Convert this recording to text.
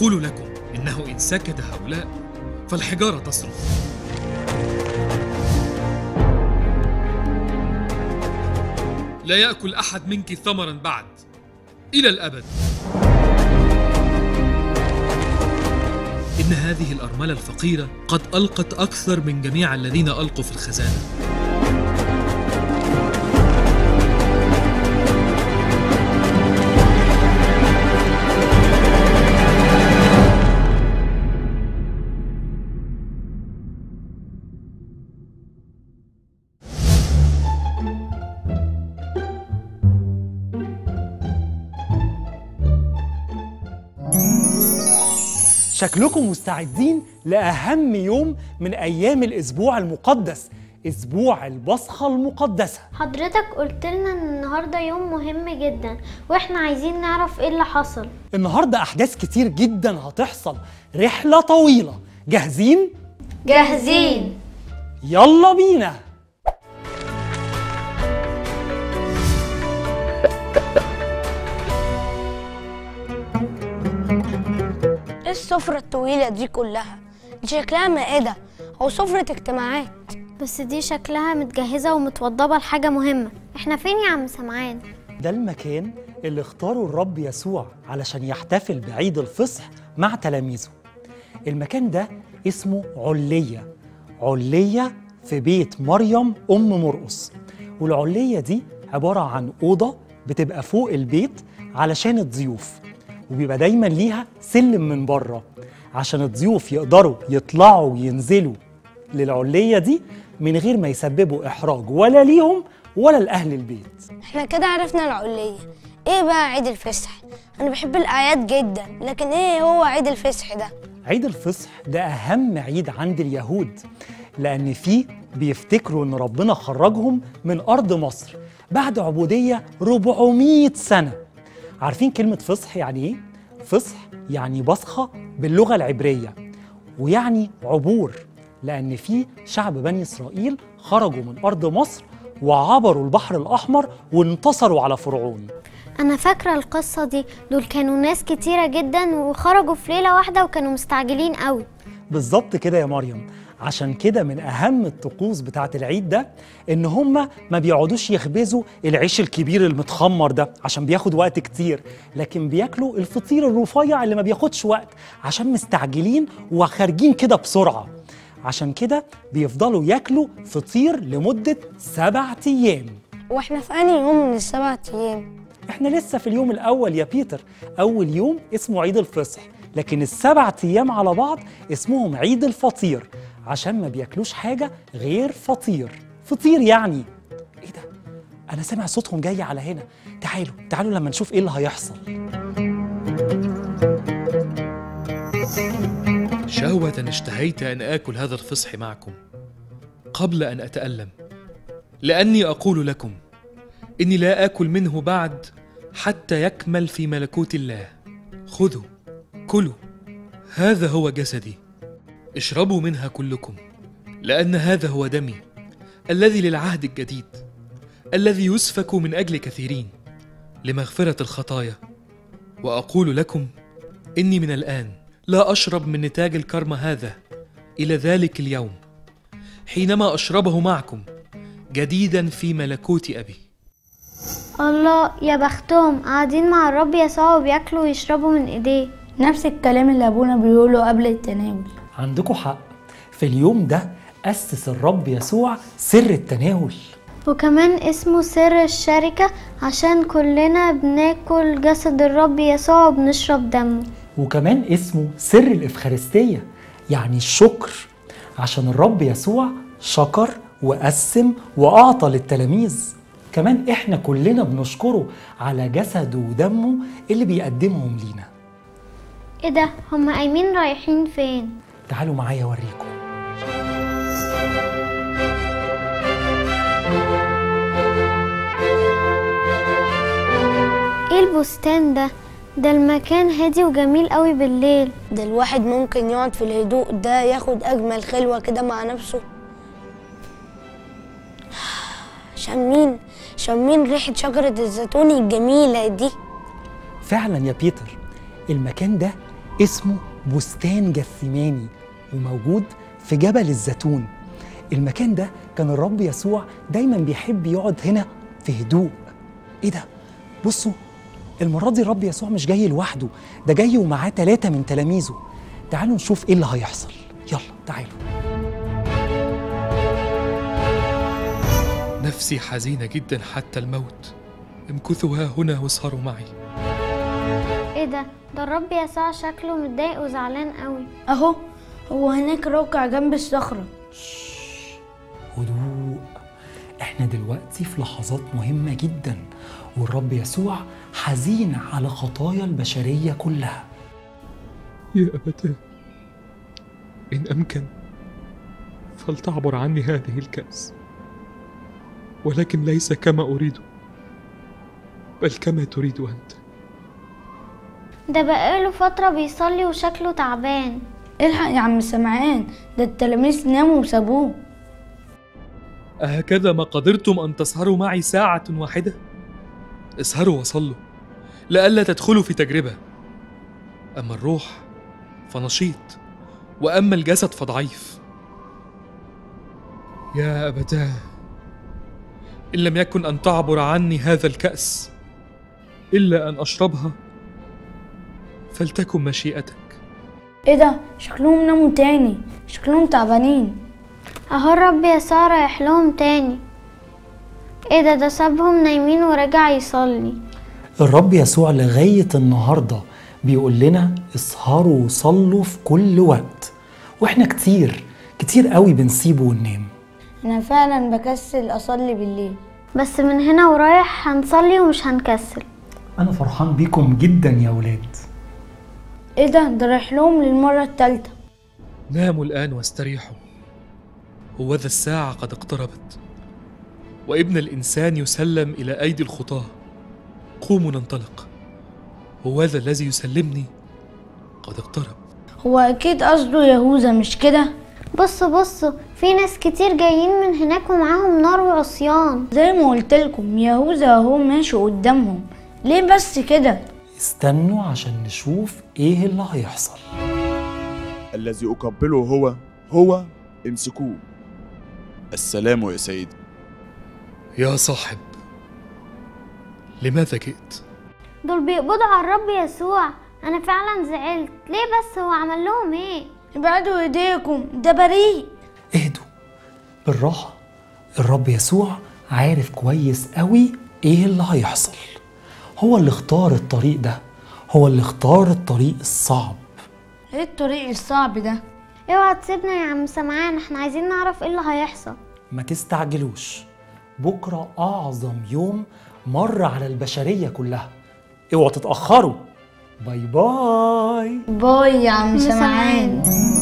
أقول لكم إنه إن سكت هؤلاء فالحجارة تصرخ لا يأكل أحد منك ثمرا بعد إلى الأبد إن هذه الأرملة الفقيرة قد ألقت أكثر من جميع الذين ألقوا في الخزانة شكلكم مستعدين لأهم يوم من أيام الأسبوع المقدس أسبوع البصخة المقدسة حضرتك قلت لنا ان النهارده يوم مهم جدا واحنا عايزين نعرف ايه اللي حصل النهاردة أحداث كتير جدا هتحصل رحلة طويلة جاهزين؟ جاهزين يلا بينا ايه السفرة الطويلة دي كلها؟ دي شكلها مائدة أو سفرة اجتماعات بس دي شكلها متجهزة ومتوضبة لحاجة مهمة احنا فين يا عم سمعان ده المكان اللي اختاره الرب يسوع علشان يحتفل بعيد الفصح مع تلاميذه المكان ده اسمه علية علية في بيت مريم أم مرقس والعلية دي عبارة عن أوضة بتبقى فوق البيت علشان الضيوف وبيبقى دايما ليها سلم من بره عشان الضيوف يقدروا يطلعوا وينزلوا للعلية دي من غير ما يسببوا إحراج ولا ليهم ولا لأهل البيت احنا كده عرفنا العلية ايه بقى عيد الفصح؟ أنا بحب الأعياد جدا لكن ايه هو عيد الفصح ده؟ عيد الفصح ده أهم عيد عند اليهود لأن فيه بيفتكروا إن ربنا خرجهم من أرض مصر بعد عبودية 400 سنة عارفين كلمة فصح يعني إيه؟ فصح يعني بصخة باللغة العبرية ويعني عبور لأن في شعب بني إسرائيل خرجوا من أرض مصر وعبروا البحر الأحمر وانتصروا على فرعون انا فاكرة القصة دي دول كانوا ناس كتيرة جدا وخرجوا في ليلة واحدة وكانوا مستعجلين قوي بالظبط كده يا مريم عشان كده من اهم الطقوس بتاعه العيد ده ان هم ما بيقعدوش يخبزوا العيش الكبير المتخمر ده عشان بياخد وقت كتير لكن بياكلوا الفطير الرفيع اللي ما بياخدش وقت عشان مستعجلين وخارجين كده بسرعه عشان كده بيفضلوا ياكلوا فطير لمده سبعة ايام واحنا في أنهي يوم من السبعة أيام؟ احنا لسه في اليوم الاول يا بيتر اول يوم اسمه عيد الفصح لكن السبعة ايام على بعض اسمهم عيد الفطير عشان ما بياكلوش حاجة غير فطير فطير يعني ايه ده انا سامع صوتهم جاي على هنا تعالوا تعالوا لما نشوف ايه اللي هيحصل شهوة اشتهيت أن آكل هذا الفصح معكم قبل أن أتألم لأني أقول لكم إني لا آكل منه بعد حتى يكمل في ملكوت الله خذوا كلوا هذا هو جسدي اشربوا منها كلكم لأن هذا هو دمي الذي للعهد الجديد الذي يسفك من أجل كثيرين لمغفرة الخطايا وأقول لكم إني من الآن لا أشرب من نتاج الكرم هذا إلى ذلك اليوم حينما أشربه معكم جديدا في ملكوت أبي الله يا بختهم قاعدين مع الرب يسوع وبياكلوا ويشربوا من ايديه نفس الكلام اللي أبونا بيقوله قبل التناول عندكم حق في اليوم ده أسس الرب يسوع سر التناول وكمان اسمه سر الشركة عشان كلنا بناكل جسد الرب يسوع وبنشرب دمه وكمان اسمه سر الإفخارستية يعني الشكر عشان الرب يسوع شكر وقسم وأعطى للتلاميذ كمان إحنا كلنا بنشكره على جسده ودمه اللي بيقدمهم لينا ايه ده هما قايمين رايحين فين تعالوا معايا أوريكم ايه البستان ده ده المكان هادي وجميل قوي بالليل ده الواحد ممكن يقعد في الهدوء ده ياخد أجمل خلوة كده مع نفسه شامين شامين ريحة شجرة الزيتون الجميلة دي فعلا يا بيتر المكان ده اسمه بستان جثماني وموجود في جبل الزيتون المكان ده كان الرب يسوع دايما بيحب يقعد هنا في هدوء ايه ده بصوا المرة دي الرب يسوع مش جاي لوحده ده جاي ومعاه ثلاثة من تلاميذه تعالوا نشوف ايه اللي هيحصل يلا تعالوا نفسي حزينة جدا حتى الموت امكثوا ها هنا واسهروا معي ايه ده ده الرب يسوع شكله متضايق وزعلان قوي اهو هو هناك راكع جنب الصخرة هدوء احنا دلوقتي في لحظات مهمة جدا والرب يسوع حزين على خطايا البشرية كلها يا أبتاه إن أمكن فلتعبر عني هذه الكأس ولكن ليس كما أريد بل كما تريد أنت ده بقاله فترة بيصلي وشكله تعبان الحق يا عم سمعان ده التلاميذ ناموا وسابوه أهكذا ما قدرتم أن تسهروا معي ساعة واحدة؟ اسهروا وصلوا لئلا تدخلوا في تجربة أما الروح فنشيط وأما الجسد فضعيف يا أبتاه إن لم يكن أن تعبر عني هذا الكأس إلا أن أشربها فلتكن مشيئتك ايه ده شكلهم ناموا تاني شكلهم تعبانين اهو الرب يسوع رايح لهم تاني ايه ده ده سابهم نايمين ورجع يصلي الرب يسوع لغاية النهاردة بيقول لنا اسهروا وصلوا في كل وقت واحنا كتير كتير قوي بنسيبه وننام انا فعلا بكسل اصلي بالليل بس من هنا ورايح هنصلي ومش هنكسل أنا فرحان بيكم جدا يا ولاد ايه ده ده رايح لهم للمرة التالتة ناموا الآن واستريحوا هوذا الساعة قد اقتربت وابن الإنسان يسلم إلى أيدي الخطاة قوموا ننطلق هوذا الذي يسلمني قد اقترب هو اكيد قصده يهوذا مش كده بصوا بصوا في ناس كتير جايين من هناك ومعاهم نار وعصيان زي ما قلت لكم يهوذا اهو ماشي قدامهم ليه بس كده استنوا عشان نشوف ايه اللي هيحصل الذي أقبله هو هو امسكوه السلام يا سيدي يا صاحب لماذا جئت؟ دول بيقبضوا على الرب يسوع انا فعلا زعلت ليه بس هو عمل لهم ايه ابعدوا ايديكم ده بريء اهدوا بالراحة الرب يسوع عارف كويس قوي ايه اللي هيحصل هو اللي اختار الطريق ده هو اللي اختار الطريق الصعب ايه الطريق الصعب ده اوعى تسيبنا يا عم سمعان احنا عايزين نعرف ايه اللي هيحصل ما تستعجلوش بكرة أعظم يوم مر على البشرية كلها اوعوا تتأخروا باي باي باي يا عم سمعان سمعان.